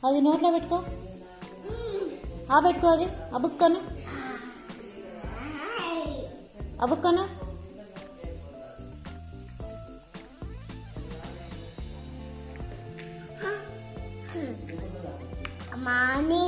అది నోట్లో పెట్టుకో ఆ పెట్టుకో అది అబుక్కను అబుక్కను మాని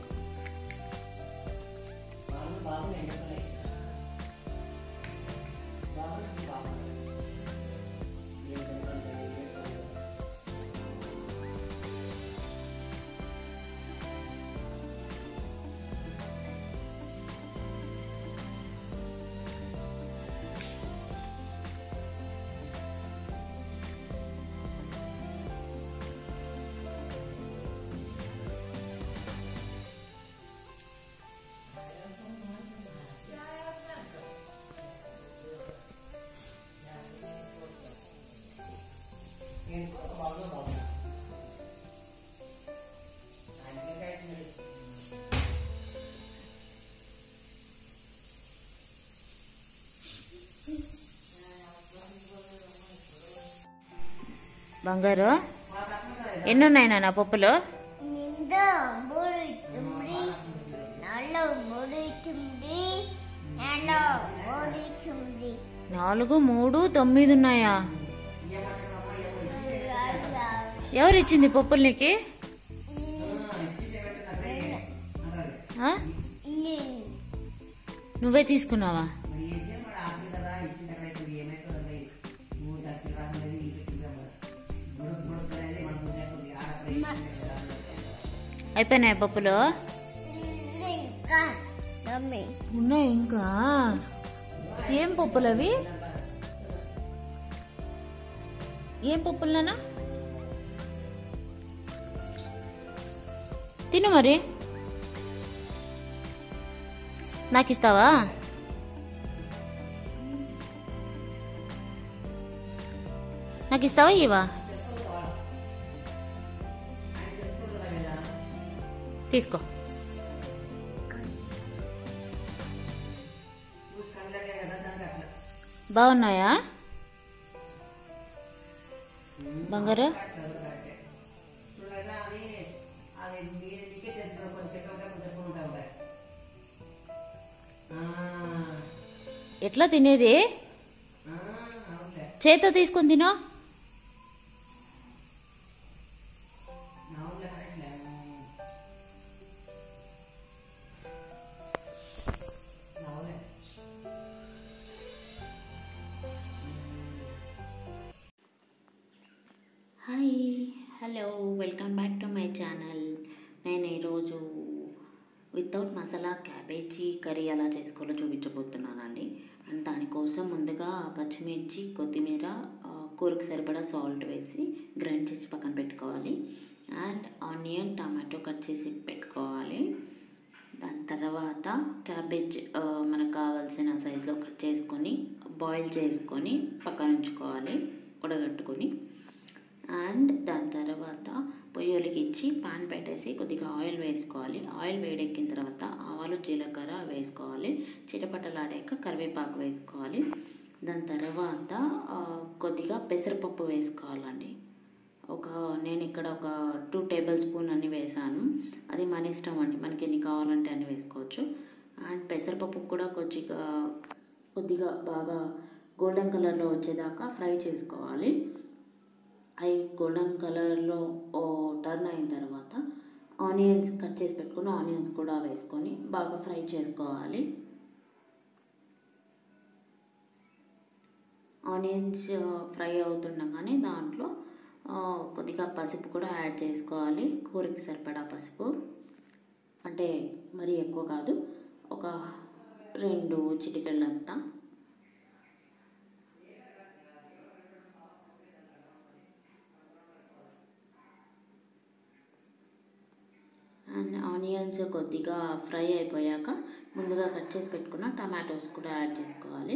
బంగారు ఎన్ని ఉన్నాయి నాన్న పప్పులు నిండు మూడు చుమ్రి నల్ల మూడు చుమ్రి నల్ల మూడు చుమ్రి నాలుగు మూడు తొమ్మిది ఉన్నాయా ఎవరు ఇచ్చింది పప్పులు నీకు ఆ? నువ్వే తీసుకున్నావా అయిపోయినాయి పప్పులు ఇంకా మమ్మీ ఉన్నాయి ఇంకా ఏం పప్పులు అవి ఏం పప్పులు నాన్న తిను మరి నాకు ఇస్తావా నాకు ఇస్తావా ఇవా తీసుకో బాగున్నాయా బంగారు ఎట్లా తినేది చేత్తో తీసుకొని తినో hi hello welcome back to my channel నేను ఈరోజు వితౌట్ మసాలా క్యాబేజీ కర్రీ ఎలా చేసుకోవాలో చూపించబోతున్నానండి అండ్ దానికోసం ముందుగా పచ్చిమిర్చి కొత్తిమీర ఆ, కూరకు సరిపడా సాల్ట్ వేసి గ్రైండ్ చేసి పక్కన పెట్టుకోవాలి అండ్ ఆనియన్ టమాటో కట్ చేసి పెట్టుకోవాలి దాని తర్వాత క్యాబేజ్ ఆ, మనకు కావాల్సిన సైజులో కట్ చేసుకొని బాయిల్ చేసుకొని పక్కన ఉంచుకోవాలి ఉడగట్టుకొని అండ్ దాని తర్వాత పొయ్యి వెలిగించి పాన్ పెట్టేసి కొద్దిగా ఆయిల్ వేసుకోవాలి ఆయిల్ వేడెక్కిన తర్వాత ఆవాలు జీలకర్ర వేసుకోవాలి చిటపటలాడాక కరివేపాకు వేసుకోవాలి దాని తర్వాత ఆ, కొద్దిగా పెసరపప్పు వేసుకోవాలండి ఒక నేను ఇక్కడ ఒక టూ టేబుల్ స్పూన్ అని వేసాను అది మన ఇష్టం అండి మనకి ఎన్ని కావాలంటే అన్ని వేసుకోవచ్చు అండ్ పెసరపప్పు కూడా కొద్దిగా కొద్దిగా బాగా గోల్డెన్ కలర్లో వచ్చేదాకా ఫ్రై చేసుకోవాలి అవి గోల్డెన్ కలర్లో ఓ టర్న్ అయిన తర్వాత ఆనియన్స్ కట్ చేసి పెట్టుకుని ఆనియన్స్ కూడా వేసుకొని బాగా ఫ్రై చేసుకోవాలి ఆనియన్స్ ఫ్రై అవుతుండగానే దాంట్లో ఆ, కొద్దిగా పసుపు కూడా యాడ్ చేసుకోవాలి కూరకి సరిపడా పసుపు అంటే మరీ ఎక్కువ కాదు ఒక రెండు చిటికెళ్ళంతా అండ్ ఆనియన్స్ కొద్దిగా ఫ్రై అయిపోయాక ముందుగా కట్ చేసి పెట్టుకున్న టమాటోస్ కూడా యాడ్ చేసుకోవాలి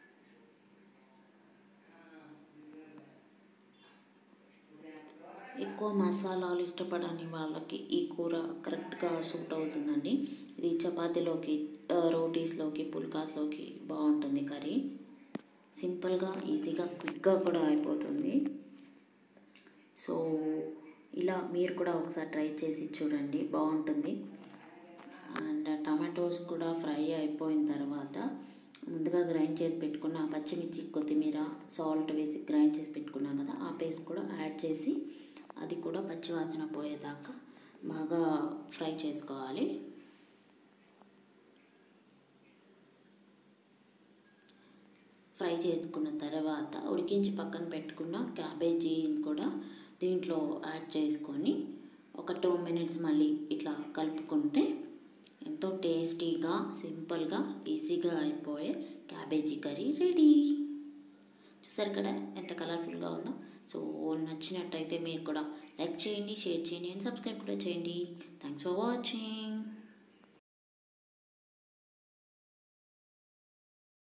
ఈ ఎక్కువ మసాలాలు ఇష్టపడని వాళ్ళకి ఈ కూర కరెక్ట్గా సూట్ అవుతుందండి ఇది చపాతీలోకి ఆ, రోటీస్లోకి పుల్కాస్లోకి బాగుంటుంది కర్రీ సింపుల్గా ఈజీగా క్విక్గా కూడా అయిపోతుంది సో ఇలా మీరు కూడా ఒకసారి ట్రై చేసి చూడండి బాగుంటుంది అండ్ టమాటోస్ కూడా ఫ్రై అయిపోయిన తర్వాత ముందుగా గ్రైండ్ చేసి పెట్టుకున్న పచ్చిమిర్చి కొత్తిమీర సాల్ట్ వేసి గ్రైండ్ చేసి పెట్టుకున్నాం కదా ఆ పేస్ట్ కూడా యాడ్ చేసి అది కూడా పచ్చివాసన పోయేదాకా బాగా ఫ్రై చేసుకోవాలి ఫ్రై చేసుకున్న తర్వాత ఉడికించి పక్కన పెట్టుకున్న క్యాబేజీని కూడా దీంట్లో యాడ్ చేసుకొని ఒక టూ మినిట్స్ మళ్ళీ ఇట్లా కలుపుకుంటే ఎంతో టేస్టీగా సింపుల్గా ఈజీగా అయిపోయే క్యాబేజీ కర్రీ రెడీ చూసారు కదా ఎంత కలర్ఫుల్గా ఉందో సో నచ్చినట్టయితే మీరు కూడా లైక్ చేయండి షేర్ చేయండి అండ్ సబ్స్క్రైబ్ కూడా చేయండి థ్యాంక్స్ ఫర్ వాచింగ్